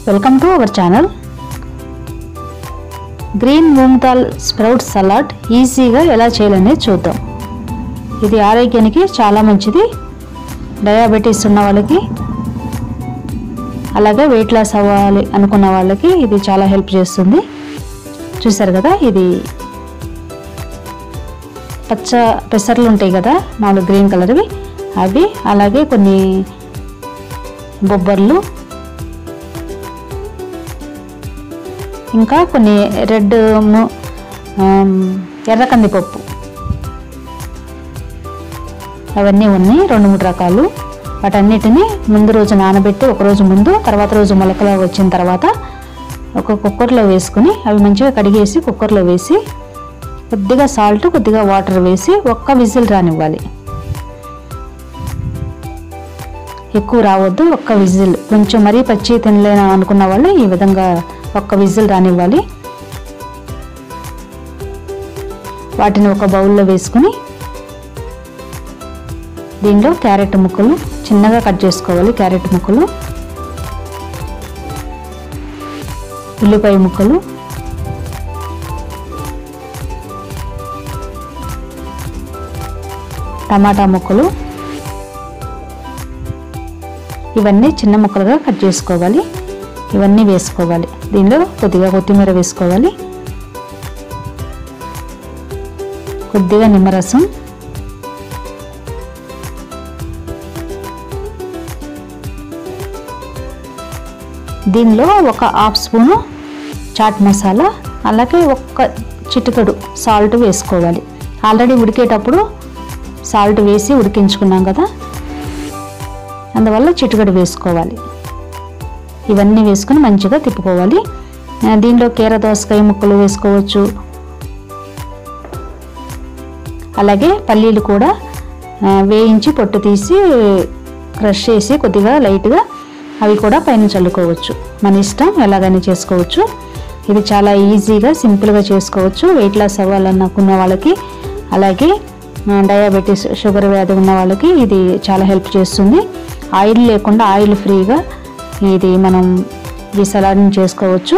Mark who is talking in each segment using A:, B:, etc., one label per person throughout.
A: welcome to our channel green moong dal sprout salad ఈజీగా ఎలా చేయాలనేది చూద్దాం ఇది ఆరోగ్యానికి చాలా మంచిది డయాబెటీస్ ఉన్న వాళ్ళకి అలాగే వెయిట్ లాస్ అవ్వాలి అనుకున్న వాళ్ళకి ఇది చాలా హెల్ప్ చేస్తుంది చూసారు కదా ఇది పచ్చ పెసర్లు ఉంటాయి కదా మామూలు గ్రీన్ కలర్వి అవి అలాగే కొన్ని బొబ్బర్లు ఇంకా కొన్ని రెడ్ ము- ఆమ్, ఎర్ర కందిపప్పు అవన్నీ ఉన్నాయి రెండు మూడు రకాలు వాటన్నిటిని ముందు రోజు నానబెట్టి ఒక రోజు ముందు తర్వాత రోజు మొలకలు వచ్చిన తర్వాత ఒక కుక్కర్లో వేసుకుని అవి మంచిగా కడిగేసి కుక్కర్లో వేసి కొద్దిగా సాల్ట్ కొద్దిగా వాటర్ వేసి ఒక్క విజిల్ రానివ్వాలి ఎక్కువ రావద్దు ఒక్క విజిల్ కొంచెం మరీ పచ్చి తినలేను అనుకున్న వాళ్ళు ఈ విధంగా ఒక్క విజిల్ రానివ్వాలి వాటిని ఒక బౌల్లో వేసుకుని దీనిలో క్యారెట్ ముక్కలు చిన్నగా కట్ చేసుకోవాలి క్యారెట్ ముక్కలు ఉల్లిపాయ ముక్కలు టమాటా ముక్కలు ఇవన్నీ చిన్న ముక్కలుగా కట్ చేసుకోవాలి ఇవన్నీ వేసుకోవాలి దీనిలో కొద్దిగా కొత్తిమీర వేసుకోవాలి కొద్దిగా నిమ్మరసం దీనిలో ఒక హాఫ్ స్పూను చాట్ మసాలా అలాగే ఒక్క చిటికెడు సాల్ట్ వేసుకోవాలి ఆల్రెడీ ఉడికేటప్పుడు సాల్ట్ వేసి ఉడికించుకున్నాం కదా అందువల్ల చిటికెడు వేసుకోవాలి ఇవన్నీ వేసుకుని మంచిగా తిప్పుకోవాలి ఆ, దీనిలో కీర దోసకాయ ముక్కలు వేసుకోవచ్చు అలాగే పల్లీలు కూడా ఆ, వేయించి పొట్టు తీసి క్రష్ చేసి కొద్దిగా లైట్గా అవి కూడా పైన చల్లుకోవచ్చు మన ఇష్టం ఎలాగైనా చేసుకోవచ్చు ఇది చాలా ఈజీగా సింపుల్గా చేసుకోవచ్చు వెయిట్ లాస్ అవ్వాలనుకున్న వాళ్ళకి అలాగే ఆ, డయాబెటీస్ షుగర్ వ్యాధి ఉన్న వాళ్ళకి ఇది చాలా హెల్ప్ చేస్తుంది ఆయిల్ లేకుండా ఆయిల్ ఫ్రీగా ఇది మనం ఈ సలాడ్ని చేసుకోవచ్చు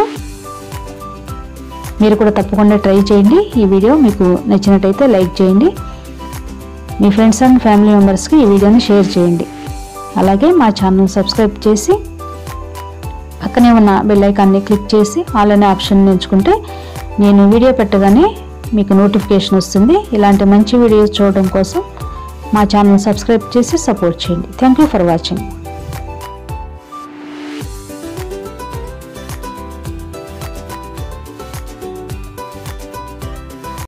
A: మీరు కూడా తప్పకుండా ట్రై చేయండి ఈ వీడియో మీకు నచ్చినట్టయితే లైక్ చేయండి మీ ఫ్రెండ్స్ అండ్ ఫ్యామిలీ మెంబర్స్కి ఈ వీడియోని షేర్ చేయండి అలాగే మా ఛానల్ సబ్స్క్రైబ్ చేసి పక్కనే ఉన్న బెల్ ఐకాన్ని క్లిక్ చేసి ఆల్ అనే ఆప్షన్ ఎంచుకుంటే నేను వీడియో పెట్టగానే మీకు నోటిఫికేషన్ వస్తుంది ఇలాంటి మంచి వీడియోస్ చూడడం కోసం మా ఛానల్ సబ్స్క్రైబ్ చేసి సపోర్ట్ చేయండి థ్యాంక్ యూ ఫర్ వాచింగ్